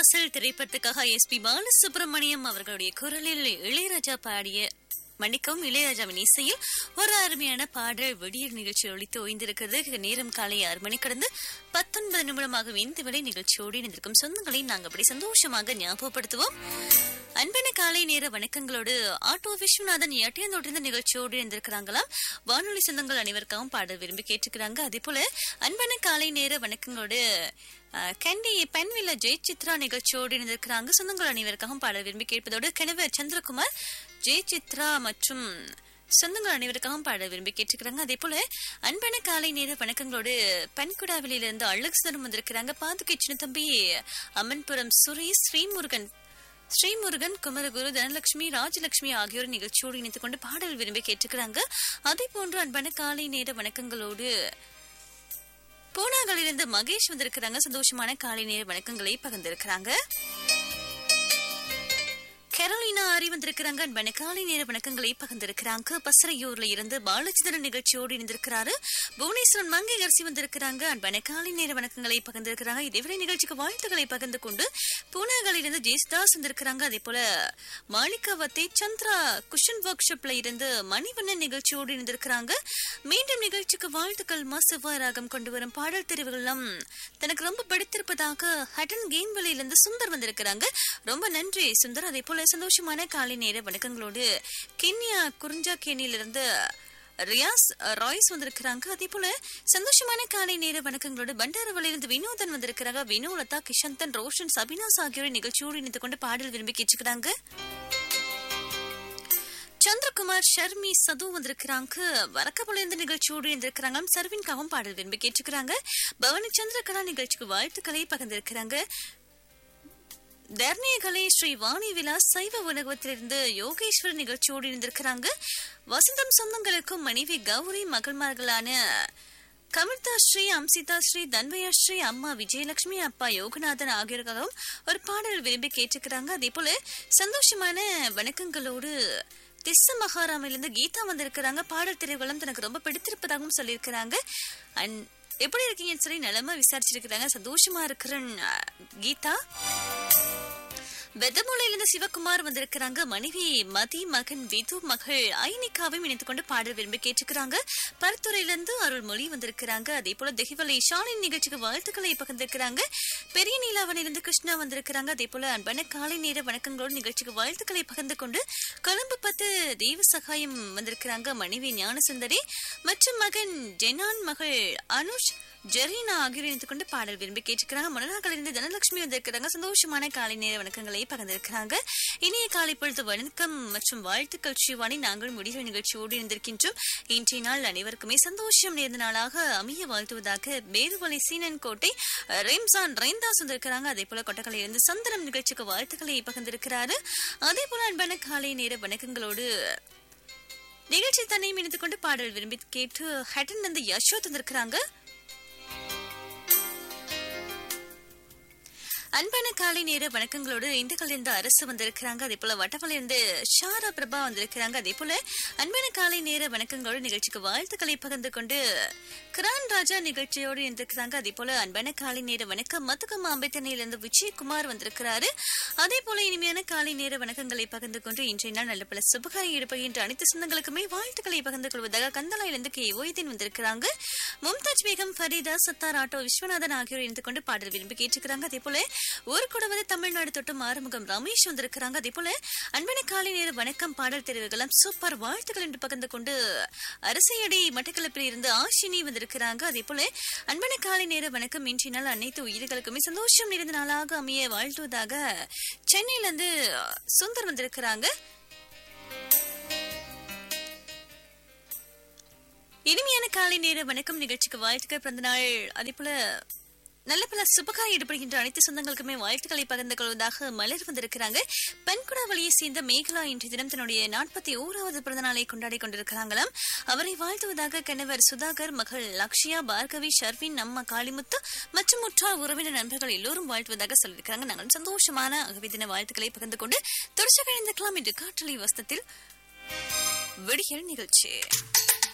வாசல் திரைப்படத்துக்காக S B Balasubramaniam அவர்களுடைய குரலில் இளையராஜா பாடிய மன்னிக்கவும் இளையராஜாவின் இசையில் ஒரு அருமையான பாடல் வெடியர் நிகழ்ச்சி ஒழித்து ஓய்ந்திருக்கிறது நேரம் காலை ஆறு மணி கடந்து பத்தொன்பது நிமிடமாக இந்த வேலை நிகழ்ச்சியோடு இணைந்திருக்கும் சொந்தங்களை நாங்கள் அப்படி சந்தோஷமாக ஞாபகப்படுத்துவோம் அன்பான காலை நேர வணக்கங்களோடு ஆட்டோ விஸ்வநாதன் எட்டியந்தோட்டிருந்த நிகழ்ச்சியோடு இருந்திருக்கிறாங்களாம் வானொலி சொந்தங்கள் அனைவருக்காகவும் பாடல் விரும்பி கேட்டுக்கிறாங்க அதே போல அன்பான காலை நேர வணக்கங்களோடு அஹ், கண்டி பெண்வில்ல ஜெய் சித்ரா நிகழ்ச்சியோடு இருந்திருக்கிறாங்க சொந்தங்கள் அனைவருக்காகவும் பாடல் விரும்பி கேட்பதோடு கணவர் சந்திரகுமார் ஜெய் சித்ரா மற்றும் சொந்தங்கள் அனைவருக்காகவும் பாட விரும்பி கேட்டுக்கிறாங்க அதே போல அன்பான காலை நேர வணக்கங்களோடு பன்குடாவிலிருந்து இருந்து அழகுசுந்தரம் வந்திருக்கிறாங்க பாதுகை சின்ன தம்பி அம்மன்புரம் சுரேஷ் ஸ்ரீமுருகன் ஸ்ரீமுருகன் குமரகுரு தனலட்சுமி ராஜலட்சுமி ஆகியோர் நிகழ்ச்சியோடு இணைத்துக் கொண்டு பாடல் விரும்பி கேட்டுக்கிறாங்க அதே போன்று அன்பான காலை நேர வணக்கங்களோடு பூனாகளிலிருந்து மகேஷ் வந்திருக்கிறாங்க சந்தோஷமான காலை நேர வணக்கங்களை பகிர்ந்திருக்கிறாங்க கரோலினா ஆரி வந்திருக்கிறாங்க அன்பான காலை நேர வணக்கங்களை பகிர்ந்திருக்கிறாங்க பசரையூர்ல இருந்து பாலச்சந்திரன் நிகழ்ச்சியோடு இணைந்திருக்கிறாரு புவனேஸ்வரன் மங்கை அரசி வந்திருக்கிறாங்க அன்பான காலை நேர வணக்கங்களை பகிர்ந்திருக்கிறாங்க இதேவரை நிகழ்ச்சிக்கு வாழ்த்துக்களை பகிர்ந்து கொண்டு பூனாகளிலிருந்து ஜெயஸ்தாஸ் வந்திருக்கிறாங்க அதே போல மாளிகாவத்தை சந்திரா குஷன் ஒர்க் ஷாப்ல இருந்து மணிவண்ணன் நிகழ்ச்சியோடு இணைந்திருக்கிறாங்க மீண்டும் நிகழ்ச்சிக்கு வாழ்த்துக்கள் மாசவா ராகம் கொண்டு வரும் பாடல் தெரிவுகளும் தனக்கு ரொம்ப பிடித்திருப்பதாக ஹட்டன் கேம் இருந்து சுந்தர் வந்திருக்கிறாங்க ரொம்ப நன்றி சுந்தர் அதே போல சந்தோஷமான காலை நேர வணக்கங்களோடு கென்யா குறிஞ்சா கேணியிலிருந்து ரியாஸ் அஹ், ராய்ஸ் வந்திருக்கிறாங்க அதே போல சந்தோஷமான காலை நேர வணக்கங்களோடு பண்டாரவளியிலிருந்து வினோதன் வந்திருக்கிறாங்க வினோலதா கிஷந்தன் ரோஷன் சபினாஸ் ஆகியோர் நிகழ்ச்சியோடு இணைந்து கொண்டு பாடல் விரும்பி கேட்டுக்கிறாங்க சந்திரகுமார் ஷர்மி சது வந்திருக்கிறாங்க வரக்கபுல இந்த நிகழ்ச்சியோடு இருந்திருக்கிறாங்க சர்வின்காவும் பாடல் விரும்பி கேட்டுக்கிறாங்க பவனி சந்திரகலா நிகழ்ச்சிக்கு வாழ்த்துக்களை பகிர்ந்திருக்கிறாங்க தர்ணியகலை ஸ்ரீ வாணி விலாஸ் சைவ உணவகத்திலிருந்து யோகேஸ்வர் நிகழ்ச்சியோடு இருந்திருக்கிறாங்க வசந்தம் சொந்தங்களுக்கும் மனைவி கௌரி மகள்மார்களான கமிர்தா ஸ்ரீ அம்சிதா ஸ்ரீ தன்வயா ஸ்ரீ அம்மா விஜயலட்சுமி அப்பா யோகநாதன் ஆகியோருக்காகவும் ஒரு பாடல் விரும்பி கேட்டுக்கிறாங்க அதே போல சந்தோஷமான வணக்கங்களோடு திஸ்ஸ மகாராமிலிருந்து கீதா வந்திருக்கிறாங்க பாடல் திரைவளம் தனக்கு ரொம்ப பிடித்திருப்பதாகவும் சொல்லியிருக்கிறாங்க அண்ட் எப்படி இருக்கீங்கன்னு சொல்லி நலமா விசாரிச்சிருக்கிறாங்க சந்தோஷமா இருக்கிறேன் அஹ், கீதா வெதமுலையிலிருந்து சிவகுமார் வந்திருக்கிறாங்க மனைவி மதி மகன் விது மகள் ஐனிகாவையும் இணைத்துக் கொண்டு பாடல் விரும்பி கேட்டுக்கிறாங்க பருத்துறையிலிருந்து அருள்மொழி வந்திருக்கிறாங்க அதே போல தெஹிவலை ஷாலின் நிகழ்ச்சிக்கு வாழ்த்துக்களை பகிர்ந்திருக்கிறாங்க பெரிய நீலாவணிலிருந்து கிருஷ்ணா வந்திருக்கிறாங்க அதே போல அன்பான காலை நேர வணக்கங்களோடு நிகழ்ச்சிக்கு வாழ்த்துக்களை பகிர்ந்து கொண்டு கொழும்பு பத்து தெய்வ சகாயம் வந்திருக்கிறாங்க மனைவி ஞானசுந்தரி மற்றும் மகன் ஜெனான் மகள் அனுஷ் ஜெரீனா ஆகியோர் இணைத்துக் கொண்டு பாடல் விரும்பி கேட்டுக்கிறாங்க மணலாக்களிலிருந்து தனலட்சுமி வந்திருக்கிறாங்க சந்தோஷமான காலை நேர வணக்கங்களை பகிர்ந்திருக்கிறாங்க இனிய காலை பொழுது வணக்கம் மற்றும் வாழ்த்துக்கள் சிவானி நாங்கள் முடிவு நிகழ்ச்சியோடு இருந்திருக்கின்றோம் இன்றைய நாள் அனைவருக்குமே சந்தோஷம் நேர்ந்த நாளாக அமைய வாழ்த்துவதாக பேருவலை சீனன் கோட்டை ரெம்சான் ரெய்ந்தாஸ் வந்திருக்கிறாங்க அதே போல கொட்டக்கலையிலிருந்து சந்தனம் நிகழ்ச்சிக்கு வாழ்த்துக்களை பகிர்ந்திருக்கிறாரு அதே போல அன்பான காலை நேர வணக்கங்களோடு நிகழ்ச்சி தன்னையும் இணைத்துக் கொண்டு பாடல் விரும்பி கேட்டு ஹட்டன் வந்து யசோத் வந்திருக்கிறாங்க அன்பான காலை நேர வணக்கங்களோடு இந்துக்கள் இருந்து அரசு வந்திருக்கிறாங்க அதே போல வட்டமலை இருந்து ஷாரா பிரபா வந்திருக்கிறாங்க அதே போல அன்பான காலை நேர வணக்கங்களோடு நிகழ்ச்சிக்கு வாழ்த்துக்களை பகிர்ந்து கொண்டு கிரான் ராஜா நிகழ்ச்சியோடு இருந்திருக்கிறாங்க அதே போல அன்பான காலை நேர வணக்கம் மத்துக்கம்மா அம்பேத்தனையிலிருந்து விஜயகுமார் வந்திருக்கிறாரு அதே போல இனிமையான காலை நேர வணக்கங்களை பகிர்ந்து கொண்டு இன்றைய நாள் நல்ல பல சுபகாரி ஈடுபடுகின்ற அனைத்து சொந்தங்களுக்குமே வாழ்த்துக்களை பகிர்ந்து கொள்வதாக கந்தலாயிலிருந்து கே ஓய்தீன் வந்திருக்கிறாங்க மும்தாஜ் பேகம் ஃபரீதா சத்தார் ஆட்டோ விஸ்வநாதன் ஆகியோர் இணைந்து கொண்டு பாடல் விரும்பி கேட்டுக்கிறாங்க அதே போல ஒரு கூட வந்து தமிழ்நாடு தொட்டும் ஆறுமுகம் ரமேஷ் வந்திருக்கிறாங்க அதே போல அன்பான காலை நேர வணக்கம் பாடல் தெரிவுகளும் சூப்பர் வாழ்த்துக்கள் என்று பகிர்ந்து கொண்டு அரசையடி மட்டக்களப்பில் இருந்து ஆஷினி வந்திருக்கிறாங்க அதே போல அன்பான காலை நேர வணக்கம் இன்றைய நாள் அனைத்து உயிர்களுக்குமே சந்தோஷம் நிறைந்த நாளாக அமைய வாழ்த்துவதாக சென்னையில இருந்து சுந்தர் வந்திருக்கிறாங்க இனிமையான காலை நேர வணக்கம் நிகழ்ச்சிக்கு வாழ்த்துக்கள் பிறந்த நாள் அதே போல நல்ல பல சுபகாரி ஈடுபடுகின்ற அனைத்து சொந்தங்களுக்குமே வாழ்த்துக்களை பகிர்ந்து கொள்வதாக மலர் வந்திருக்கிறாங்க பெண்குடா வழியை சேர்ந்த மேகலா இன்றைய தினம் தன்னுடைய நாற்பத்தி ஓராவது பிறந்த நாளை கொண்டாடி கொண்டிருக்கிறாங்களாம் அவரை வாழ்த்துவதாக கணவர் சுதாகர் மகள் லக்ஷயா பார்கவி ஷர்வின் அம்மா காளிமுத்து மற்றும் முற்றார் உறவினர் நண்பர்கள் எல்லோரும் வாழ்த்துவதாக சொல்லியிருக்கிறாங்க நாங்கள் சந்தோஷமான அகவி தின வாழ்த்துக்களை பகிர்ந்து கொண்டு தொடர்ச்சி கழிந்துக்கலாம் என்று காற்றலை வசத்தில் விடியல் நிகழ்ச்சி